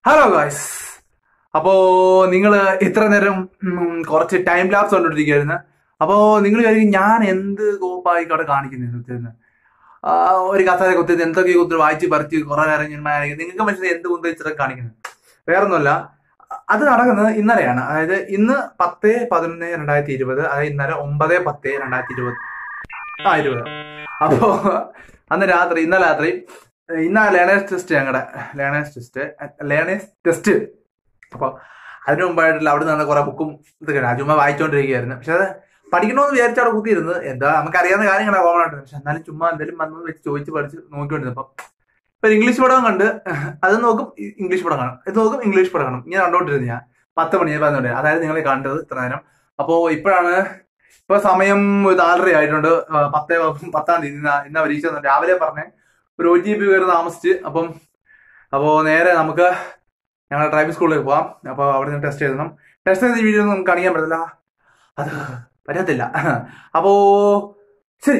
Hello guys അപ്പോ നിങ്ങൾ ഇത്ര നേരം ഉം, കുറച്ച് ടൈം ലാപ്സ് കണ്ടുകൊണ്ടിരിക്കുകയായിരുന്നു അപ്പോ നിങ്ങൾ വിചാരിക്കും ഞാൻ എന്ത് കോപ്പായി അവിടെ കാണിക്കുന്നത് ആ, ഒരു കസാര കുത്തി എന്തൊക്കെ കുത്തി വായിച്ച് പറിച്ച് കുറെ നേരം ഇങ്ങനെ നിങ്ങൾക്ക് മനസ്സിലായി എന്ത് കുത്തി ഇത്ര കാണിക്കുന്നത് വേറൊന്നുമല്ല അത് നടക്കുന്നത് ഇന്നലെയാണ് അതായത് ഇന്ന് പത്ത് പതിനൊന്ന് രണ്ടായിരത്തി ഇരുപത് അതായത് ഇന്നലെ ഒമ്പത് പത്ത് രണ്ടായിരത്തി ഇരുപത് ആ ഇരുപത് അപ്പോ അന്ന് രാത്രി ഇന്നലെ രാത്രി ഇന്നാ ലേണേഴ്സ് ടെസ്റ്റ് ഞങ്ങളുടെ ലേണേഴ്സ് ടെസ്റ്റ് ലേണേഴ്സ് ടെസ്റ്റ് അപ്പോൾ അതിനു മുമ്പായിട്ടില്ല അവിടെ നിന്ന് കുറെ ബുക്കും ഇതൊക്കെ ചുമ്മാ വായിച്ചുകൊണ്ടിരിക്കുകയായിരുന്നു പക്ഷെ അത് പഠിക്കണമെന്ന് വിചാരിച്ച് അവിടെ കുത്തിയിരുന്നത് എന്താ നമുക്കറിയാവുന്ന കാര്യങ്ങളാണ് കോമൺ ആയിട്ട് പക്ഷെ എന്നാലും ചുമ്മാ എന്തെങ്കിലും വന്ന് വെച്ച് ചോദിച്ച് പഠിച്ച് നോക്കിക്കൊണ്ടിരുന്നു അപ്പം ഇപ്പൊ ഇംഗ്ലീഷ് പടം കണ്ട് അത് നോക്കും ഇ- ഇംഗ്ലീഷ് പടം കാണും ഇത് നോക്കും ഇംഗ്ലീഷ് പടം കാണും ഇങ്ങനെ കണ്ടോണ്ടിരുന്നു ഞാൻ പത്ത് മണി പതിനൊന്ന് അതായത് നിങ്ങൾ കണ്ടത് ഇത്ര നേരം അപ്പോ ഇപ്പോഴാണ് ഇപ്പൊ സമയം ഒരു നാലര ആയിട്ടുണ്ട് ആ, പത്തേ പത്താം തീയതി ഇന്ന ഇന്ന പരീക്ഷ വന്നു. രാവിലെ പറഞ്ഞ ഒരു ഒ ജി പി കയറി താമസിച്ച് അപ്പം അപ്പോ നേരെ നമുക്ക് ഞങ്ങളുടെ ഡ്രൈവിംഗ് സ്കൂളിലേക്ക് പോവാം അപ്പൊ അവിടെ നിന്ന് ടെസ്റ്റ് എഴുതണം ടെസ്റ്റ് ചെയ്ത വീഡിയോ ഒന്നും നമുക്ക് കാണിക്കാൻ പറ്റില്ല അത് പറ്റത്തില്ല അപ്പോ ശരി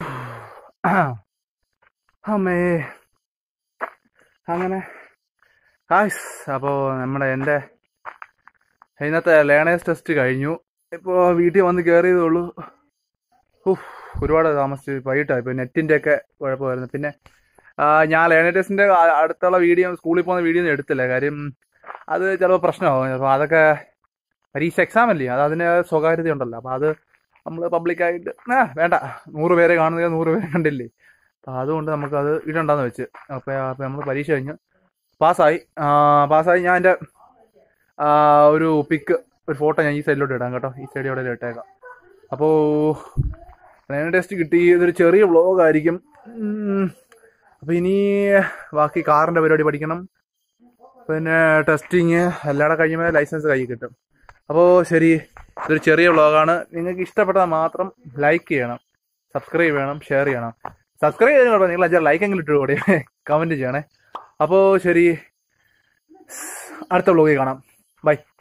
അമ്മേ അങ്ങനെ ഹായ്സ് അപ്പോൾ നമ്മുടെ എൻ്റെ ഇന്നത്തെ ലേണേഴ്സ് ടെസ്റ്റ് കഴിഞ്ഞു ഇപ്പോൾ വീട്ടിൽ വന്ന് കയറിയതേ ഉള്ളൂ ഉഫ് ഒരുപാട് താമസിച്ച് വൈകിട്ടായി ഇപ്പോൾ നെറ്റിൻ്റെ ഒക്കെ കുഴപ്പമായിരുന്നു പിന്നെ ആ, ഞാൻ ലേണേഴ്സ് ടെസ്റ്റിൻ്റെ അടുത്തുള്ള വീഡിയോ സ്കൂളിൽ പോകുന്ന വീഡിയോ ഒന്നും എടുത്തില്ല കാര്യം അത് ചിലപ്പോൾ പ്രശ്നമാകും അപ്പോൾ അതൊക്കെ പരീക്ഷ എക്സാം അല്ലേ അത് അതിന് സ്വകാര്യത ഉണ്ടല്ലോ അപ്പോൾ അത് നമ്മൾ പബ്ലിക്കായിട്ട് ആ വേണ്ട നൂറ് പേരെ കാണുന്നത് നൂറ് പേരെ കണ്ടില്ലേ അപ്പോൾ അതുകൊണ്ട് നമുക്കത് ഇടണ്ടെന്ന് വെച്ച് അപ്പോൾ അപ്പോൾ നമ്മൾ പരീക്ഷ കഴിഞ്ഞ് പാസ്സായി പാസ്സായി ഞാൻ എൻ്റെ ഒരു പിക്ക് ഒരു ഫോട്ടോ ഞാൻ ഈ സൈഡിലോട്ട് ഇടാം കേട്ടോ ഈ സൈഡിൽ എവിടെ ഇട്ടേക്കാം അപ്പോൾ ട്രെയിൻ ടെസ്റ്റ് കിട്ടി ഇതൊരു ചെറിയ വ്ളോഗ് ആയിരിക്കും അപ്പോൾ ഇനി ബാക്കി കാറിൻ്റെ പരിപാടി പഠിക്കണം പിന്നെ ടെസ്റ്റിങ് എല്ലാം കഴിയുമ്പോൾ ലൈസൻസ് കയ്യിൽ കിട്ടും അപ്പോൾ ശരി ഇതൊരു ചെറിയ വ്ളോഗാണ് നിങ്ങൾക്ക് ഇഷ്ടപ്പെട്ടാൽ മാത്രം ലൈക്ക് ചെയ്യണം സബ്സ്ക്രൈബ് ചെയ്യണം ഷെയർ ചെയ്യണം സബ്സ്ക്രൈബ് ചെയ്യണം കേട്ടോ നിങ്ങൾ അഞ്ചാറ് ലൈക്ക് എങ്കിലും ഇട്ട് കൂടി കമൻറ്റ് ചെയ്യണേ അപ്പോൾ ശരി അടുത്ത വ്ളോഗിൽ കാണാം ബൈ